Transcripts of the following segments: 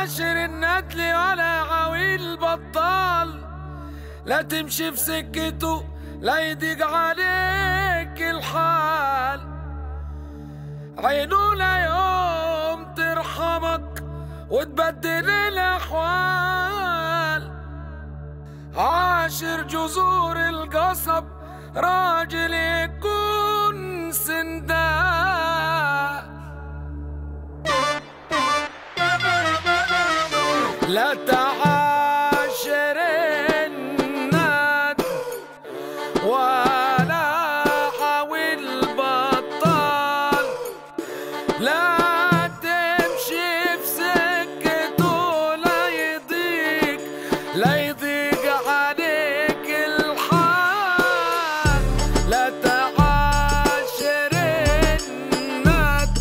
عاشر الندل ولا عويل بطال لا تمشي في سكته لا يضيق عليك الحال عينه لا يوم ترحمك وتبدل الأحوال عاشر جذور القصب راجل يكون سندال لا تعاشر الند ولا حاول بطال لا تمشي في سكته لا يضيق لا يضيق عليك الحال لا تعاشر الند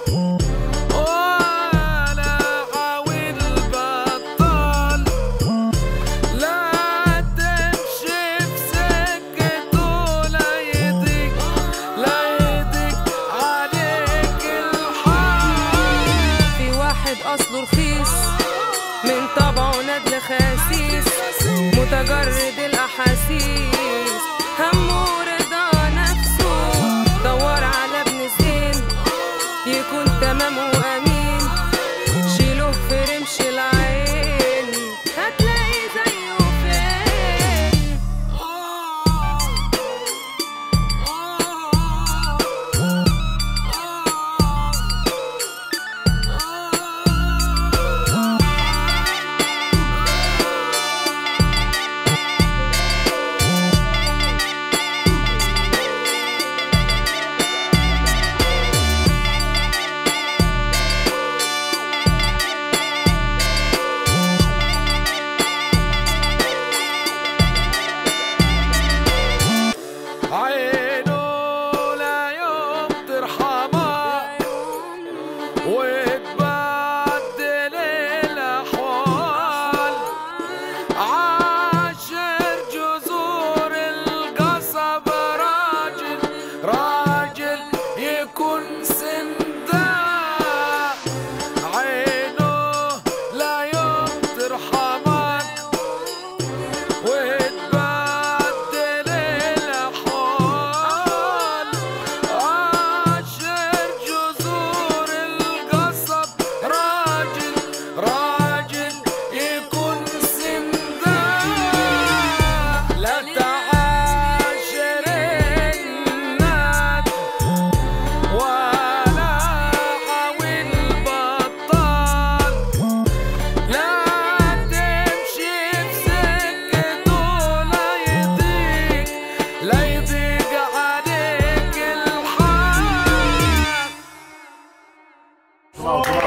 ولا حاول بطال لا تمشي في سكته لا يضيق لا يضيق عليك الحال في واحد اصله رخيص من طبعه ندل خسيس متجرد الاحاسيس همه رضا نفسه دور على ابن زين يكون تمام وامين شيله في رمش العين هتلاقي زيه فين عينه لا يوم ترحمك وتبدل الأحوال عاشر جذور القصب راجل راجل يكون سنداء عينه لا يوم ترحمك وتبدل الأحوال عاشر جذور القصب راجل راجل يكون سنداء لا تعاشر الند ولا حاول بطال لا تمشي في سكته لا يضيق لا يضيق عليك الحال